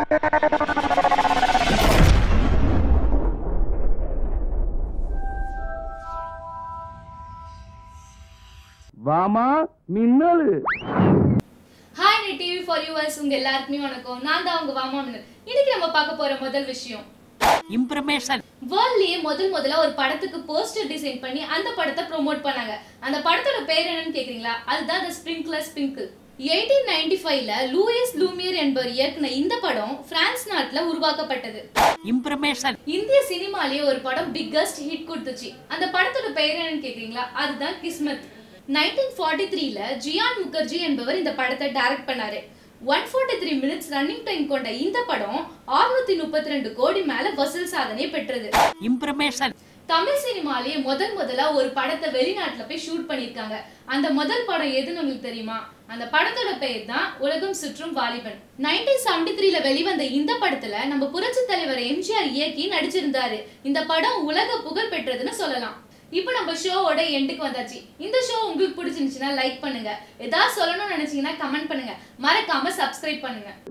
வாமா மின்னல் hi net TV for yours உங்க எல்லாருக்குமே வணக்கம் நான் தான் உங்க வாமா மின்னல் இன்னைக்கு நம்ம பார்க்க போற முதல் விஷயம் இம்ப்ரமேஷன் வேர்ல்ட்லயே முதல் முதல்ல ஒரு படத்துக்கு போஸ்டர் டிசைன் பண்ணி அந்த படத்தை ப்ரோமோட் பண்ணாங்க அந்த படத்தோட பேர் என்னன்னு கேக்குறீங்களா அதுதான் the sprinkler sprinkle eighteen ninety ஃபைவ்ல லூயிஸ் லூமியர் என்பவர் இயக்குன இந்த படம் பிரான்ஸ் நாட்டுல உருவாக்கப்பட்டது இம்ப்ரமேஷன் இந்திய சினிமாலேயே ஒரு படம் பிக்கஸ்ட் ஹிட் கொடுத்துச்சு அந்த படத்தோட பெயர் என்னன்னு கேக்குறீங்களா அதுதான் கிஸ்மத் நைன்டீன் ஃபார்ட்டி த்ரீல ஜியான் முகர்ஜி என்பவர் இந்த படத்தை டைரக்ட் பண்ணாரு one forty three minutes running time கொண்ட இந்த படம் 632 முப்பத்தி ரெண்டு கோடி மேல வசூல் சாதனை பெற்றது இம்ப்ரமேஷன் தமிழ் சினிமாலேயே முதல் முதலா ஒரு படத்தை வெளிநாட்டுல போய் ஷூட் பண்ணிருக்காங்க அந்த முதல் படம் எதுன்னு உங்களுக்கு தெரியுமா அந்த படத்தோட பெயர் தான் உலகம் சுற்றும் வாலிபன் நைன்டீன் செவன்டி த்ரீல வெளிவந்த இந்த படத்துல நம்ம புரட்சி தலைவர் எம்ஜிஆர் இயக்கி நடிச்சிருந்தாரு இந்த படம் உலக புகழ் பெற்றதுன்னு சொல்லலாம் இப்போ நம்ம ஷோவோட எண்டுக்கு வந்தாச்சு இந்த ஷோ உங்களுக்கு பிடிச்சிருந்துச்சுன்னா லைக் பண்ணுங்க ஏதாவது சொல்லணும்னு நினைச்சீங்கன்னா கமெண்ட் பண்ணுங்க மறக்காம சப்ஸ்கிரைப் பண்ணுங்க